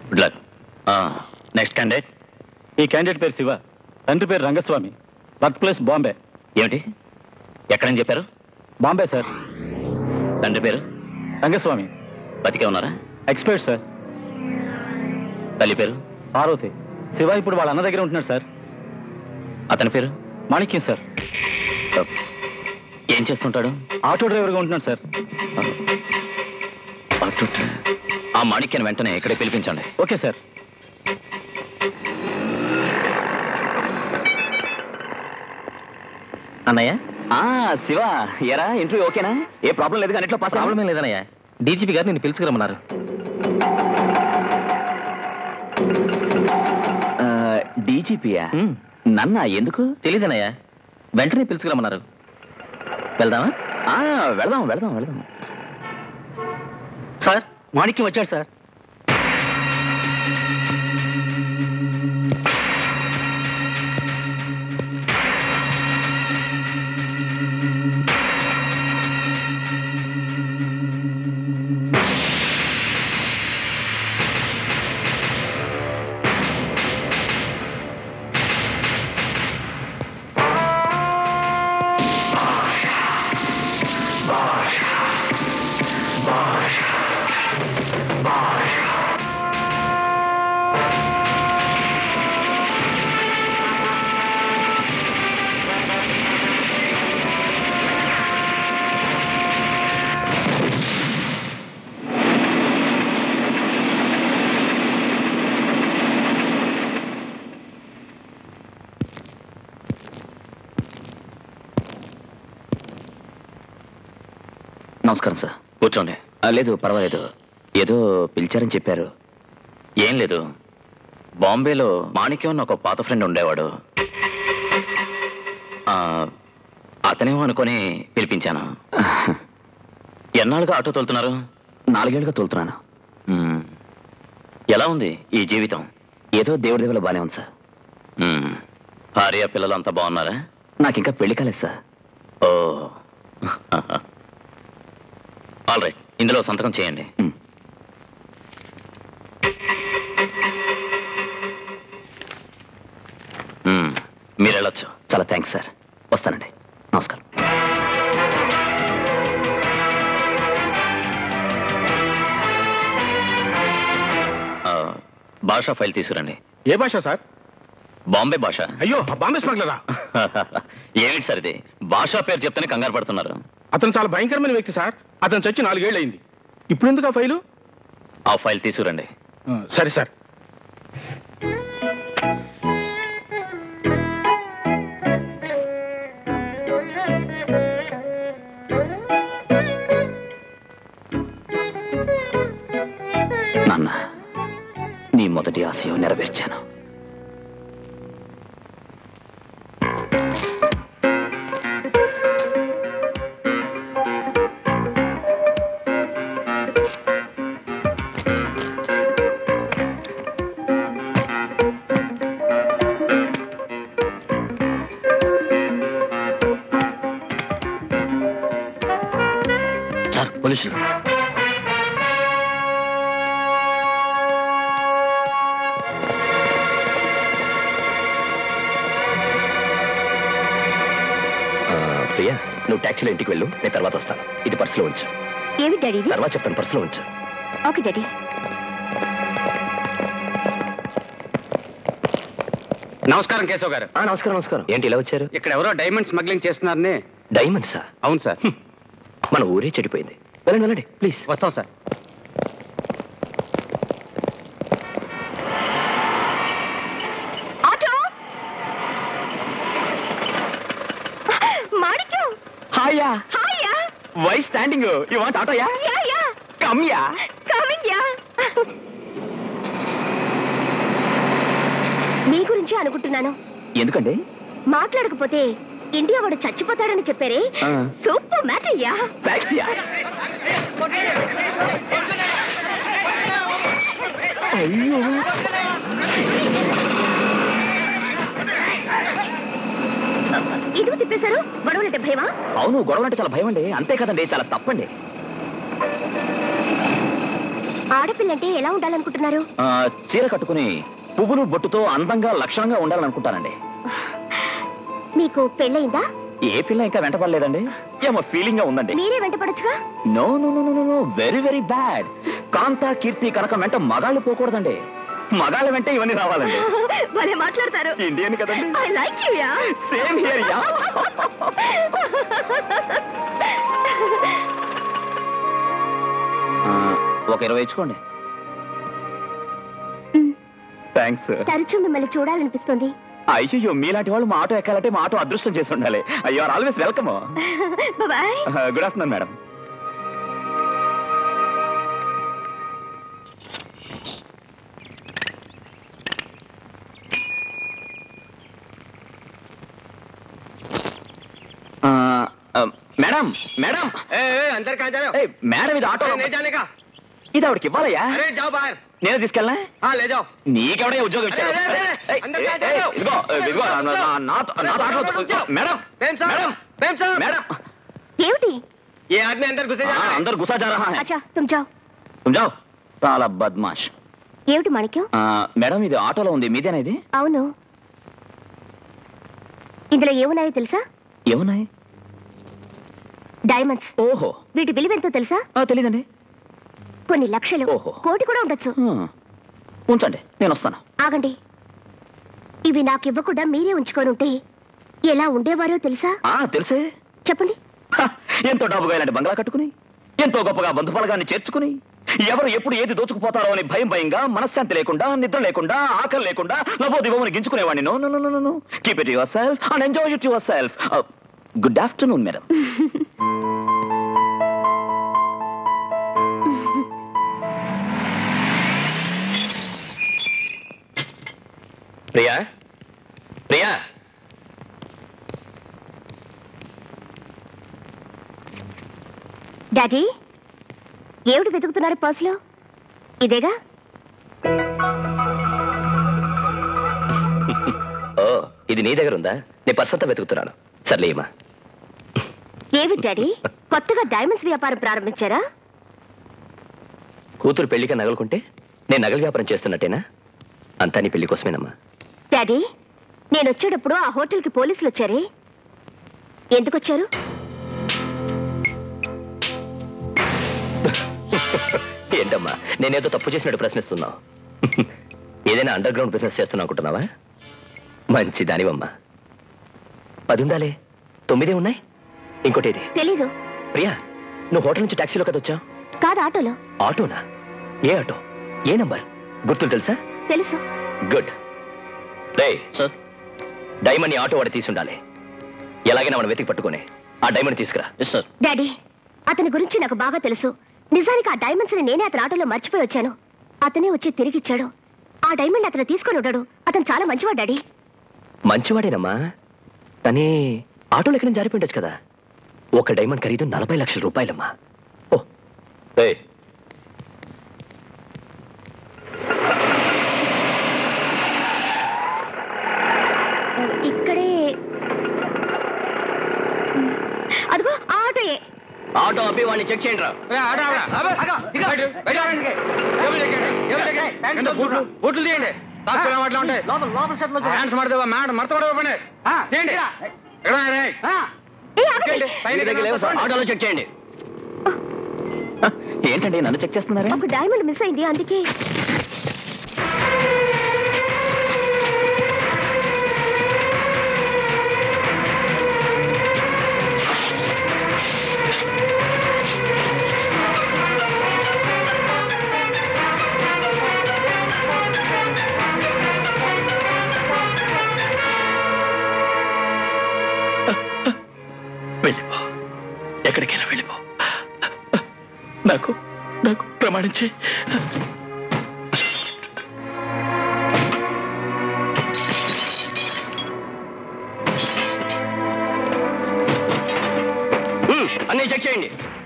Good luck next candidate ఈ candidate పేరు శివ తండ్రి పేరు రంగస్వామి బర్త్ ప్లేస్ బాంబే ఏమిటి ఎక్కడని చెప్పారు బాంబే సార్ తండ్రి పేరు రంగస్వామి బతికే ఉన్నారా ఎక్స్పర్ట్ సార్ తల్లి పేరు పార్వతి శివ ఇప్పుడు వాళ్ళ అన్న దగ్గర ఉంటున్నాడు సార్ అతని పేరు మాణిక్యం సార్ ఏం చేస్తుంటాడు ఆటో డ్రైవర్గా ఉంటున్నాడు సార్ ఆ మాణిక్యను వెంటనే ఇక్కడే పిలిపించండి ఓకే సార్ అన్నయ్య ఆ శివ ఎరా ఇంటర్వ్యూ ఓకేనా ఏ ప్రాబ్లం లేదు కానీ ఇంట్లో పాస్ ప్రాబ్లం ఏం లేదన్నయ్య డీజీపీ గారు నిన్ను పిలుచుకురమ్మన్నారు డీజీపీయా ఉమ్, నన్న ఎందుకు తెలీదన్నయ్య వెంటనే పిలుచుకురమ్మన్నారు వెళ్దామా ఆ వెళదాం వెళదాం వెళదాం సార్ మాణిక్యం వచ్చాడు సార్ నమస్కారం సార్ కూర్చోండి ఆ, లేదు పర్వాలేదు ఏదో పిలిచారని చెప్పారు ఏం లేదు బాంబేలో మాణిక్యం అని ఒక పాత ఫ్రెండ్ ఉండేవాడు ఆ, అతనేమో అనుకొని పిలిపించాను ఎన్నాళ్ళుగా ఆటో తోలుతున్నారు నాలుగేళ్ళుగా తోలుతున్నాను మ్మ్. ఎలా ఉంది ఈ జీవితం ఏదో దేవుడి దేవుల బానే ఉంది సార్ మ్మ్. భార్య పిల్లలు అంతా బాగున్నారా నాకు ఇంకా పెళ్లి కాలేదు సార్ ఓ ఆల్ రైట్ ఇందులో సంతకం చేయండి మ్మ్. మీరు వెళ్ళొచ్చు చాలా థ్యాంక్స్ సార్ వస్తానండి నమస్కారం ఆ, భాషా ఫైల్ తీసుకురండి ఏ భాష సార్ బాంబే భాష అయ్యో ఆ బాంబే స్మగ్లరా ఏమిటి సార్ ఇది భాషా పేరు చెప్తేనే కంగారు పడుతున్నారు అతను చాలా భయంకరమైన వ్యక్తి సార్ అతను చచ్చి నాలుగేళ్ళు అయింది ఇప్పుడు ఎందుకు ఆ ఫైలు ఆ ఫైల్ తీసుకురండి ఆ, సరే సార్ నాన్న నీ మొదటి ఆశయం నెరవేర్చాను సార్ పోలీసులు ఆ, ప్రియా నువ్వు ట్యాక్సీలో ఇంటికి వెళ్ళు నేను తర్వాత వస్తాను ఇది పర్సులో ఉంచు ఏమి డాడీ ఇది తర్వాత చెప్తాను పర్సులో ఉంచు ఓకే డాడీ నమస్కారం కేశవ్ గారు ఆ, నమస్కారం నమస్కారం ఏంటి ఇలా వచ్చారు ఇక్కడ ఎవరో డైమండ్ స్మగ్లింగ్ చేస్తున్నారని డైమండ్సా అవును సార్ మన ఊరే చెడిపోయింది వెళ్ళండి వెళ్ళండి ప్లీజ్ వస్తాం సార్ ఆటో మాణిక్యం హాయా hi why standing you want ఆటోయా యా యా కమ్యా కమింగ్ యా మీ గురించి అనుకుంటున్నాను ఎందుకండి మాట్లాడకపోతే ఇండియా వాడు చచ్చిపోతాడని చెప్పారే ఆ. సూపర్ మ్యాటర్ యా టాక్సీయా అయ్యో ఇదిగో తిప్పేశారు గొడవలంటే భయమా అవును గొడవ అంటే చాలా భయం అండి అంతే కదండి చాలా తప్పండి ఆడపిల్లంటే ఎలా ఉండాలనుకుంటున్నారు ఆ, చీర కట్టుకుని పువ్వులు బొట్టుతో అందంగా లక్షణంగా ఉండాలనుకుంటానండి మీకు పెళ్ళయిందా ఏ పిల్ల ఇంకా వెంటపడలేదండి ఏమో ఫీలింగ్ గా ఉందండి మీరే వెంటపడొచ్చుగా no no no no no very very bad కాంతా కీర్తి కనుక వెంట మగాళ్ళు పోకూడదండి మగాళ్ళ వెంట ఇవన్నీ రావాలండి భలే మాట్లాడతారు ఇండియన్ కదండి I like you yeah same here yeah ఒక ఇరవై ఇచ్చుకోండి థ్యాంక్స్ తరచూ మిమ్మల్ని చూడాలనిపిస్తుంది అయ్యో మీలాంటి వాళ్ళు మా ఆటో ఎక్కాలంటే మా ఆటో అదృష్టం చేసి ఉండాలి అయ్యో are always welcome boy good afternoon madam madam madam अंदर कहाँ जा रहे हो ఏయ్, మేడం ఇది ఆటో अरे, नहीं जाने का ఇది ఆవిడకి ఇవ్వాలయ్యా अरे जाओ बाहर నేనే తీసుకెళ్ళా हाँ ले जाओ నీకెవడే ఉద్యోగం ఇచ్చాడు అరే, అరే, అరే, ఏయ్, అందరూ ఏయ్, కాదు, ఏయ్, కాదు. ఇదిగో ఇదిగో నా- నా- నాతో- నా దాంట్లో మేడం प्रेम साहब మేడం प्रेम साहब మేడం ఏమిటి ये आदमी अंदर घुसे जा हाँ, रहा है अंदर घुसा जा रहा है అచ్చా తుమ్ జాओ तुम जाओ చాలా బద్మాష్ ఏమిటి మాణిక్యం ఆ, మేడం ఇది ఆటోలో ఉంది మీదేనా ఇది అవును ఇందులో ఏమున్నాయో తెలుసా ఏమున్నాయి డైమండ్స్ ఓహో వీటి విలువెంతో తెలుసా ఆ, తెలీదండి కొన్ని లక్షలు ఓహో. కోటి కూడా ఉండొచ్చు హ్మ్. ఉంచండి నేను వస్తాను ఆగండి ఇవి నాకు ఇవ్వకుండా మీరే ఉంచుకొని ఉంటే ఎలా ఉండేవారో తెలుసా ఆ తెలుసే చెప్పండి హ, ఎంతో డబ్బుగా ఇలాంటి బంగ్లా కట్టుకుని ఎంతో గొప్పగా బంధుఫలగాన్ని చేర్చుకుని ఎవరు ఎప్పుడు ఏది దోచుకుపోతారో అని భయం భయంగా మనశ్శాంతి లేకుండా నిద్ర లేకుండా ఆకలి లేకుండా నవోదివమని గించుకునేవాడిని no no no no keep it yourself and enjoy it yourself good afternoon madam Priya Priya daddy ఏమిటి వెతుకుతున్నారు పర్సులో ఇదేగా ఓ ఇది నీ దగ్గర ఉందా నీ పర్స్ అంతా వెతుకుతున్నాను సర్లేమా ఏమి డాడీ కొత్తగా డైమండ్స్ వ్యాపారం ప్రారంభించారా కూతురు పెళ్లిగా నగలుకుంటే నేను నగల వ్యాపారం చేస్తున్నట్టేనా అంతా నీ పెళ్లి కోసమేనమ్మా డాడీ నేను వచ్చేటప్పుడు ఆ హోటల్కి పోలీసులు వచ్చారే ఎందుకు వచ్చారు ఏంటమ్మా నేనేదో తప్పు చేసినట్టు ప్రశ్నిస్తున్నావు ఏదైనా అండర్ గ్రౌండ్ బిజినెస్ చేస్తున్నా అనుకుంటున్నావా మంచి దానివమ్మా పది ఉండాలి తొమ్మిదే ఉన్నాయి ఇంకోటి ఇది తెలీదు ప్రియా నువ్వు హోటల్ నుంచి టాక్సీలో కదా వచ్చావు కాదు ఆటోలో ఆటోనా ఏ ఆటో ఏ నంబర్ గుర్తులు తెలుసా తెలుసు గుడ్ రే సార్ డైమండ్ ని ఆటో వాడి తీసుండాలి ఎలాగైనా మనం వెతికి పట్టుకొని ఆ డైమండ్ తీసుకురా ఎస్ సార్ డాడీ అతని గురించి నాకు బాగా తెలుసు నిజానికి ఆ డైమండ్స్ ని నేనే అతని ఆటోలో మర్చిపోయి వచ్చాను అతనే వచ్చి తిరిగిచ్చాడు ఆ డైమండ్ అతను తీసుకొని ఉంటాడు అతను చాలా మంచివాడు డాడీ మంచివాడేనమ్మా కానీ ఆటోలో ఎక్కడ జారిపోయి ఉండొచ్చు కదా ఒక డైమండ్ ఖరీదు నలభై లక్షల రూపాయలమ్మా ఓ ఏయ్, ఇక్కడే అదిగో ఆ ఆటోయే ఆటో అప్పి వాడిని చెక్ చేయండి రా ఏ, ఆడ, ఆడ. అబ్బే, బయట, బయట ఆడండి. జేబులు చెక్కండి, జేబులు చెక్కండి. కింద బూట్లు బూట్లు తీయండి తాసుకునే వాటిలో ఉంటాయి హ్యాండ్స్ మడతావా మ్యాడ్ మడత కూడా పని తీయండి ఎక్కడ ఉన్నాయి? ఏ, ఆగండి. చెక్కండి. పైన మీ దగ్గర లేవు సార్. ఆటోలో చెక్ చేయండి హ, ఏంటండి నన్ను చెక్ చేస్తున్నారా ఒక డైమండ్ మిస్ అయింది అందుకే వెళ్ళిపో ఎక్కడికైనా వెళ్ళిపో నాకు నాకు ప్రమాణించి అన్నీ చెక్ చేయండి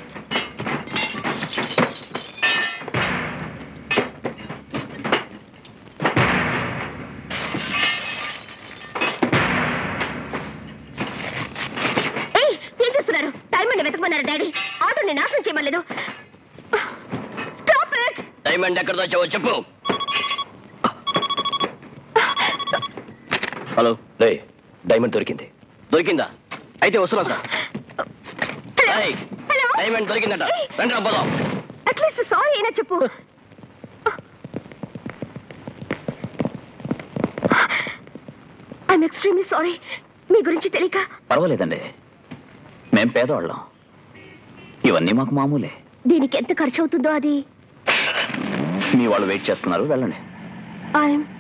ఏయ్, ఏం చేస్తున్నారు డైమండ్ వెతకమన్నారు డాడీ ఆటోని నాశనం చేయమలేదు స్టాప్ ఇట్ డైమండ్ ఎక్కడ వచ్చావో చెప్పు హలో రే డైమండ్ దొరికింది దొరికిందా అయితే వస్తున్నా సార్ ఏయ్, హలో డైమండ్ దొరికిందట రండి రా పోదాం అట్లీస్ట్ సారీ అయినా చెప్పు ఐఎమ్ ఎక్స్ట్రీమ్లీ సారీ మీ గురించి తెలియక పర్వాలేదండి మేం పేదవాళ్ళం ఇవన్నీ మాకు మామూలే దీనికి ఎంత ఖర్చు అవుతుందో అది మీ వాళ్ళు వెయిట్ చేస్తున్నారు వెళ్ళండి ఐఎమ్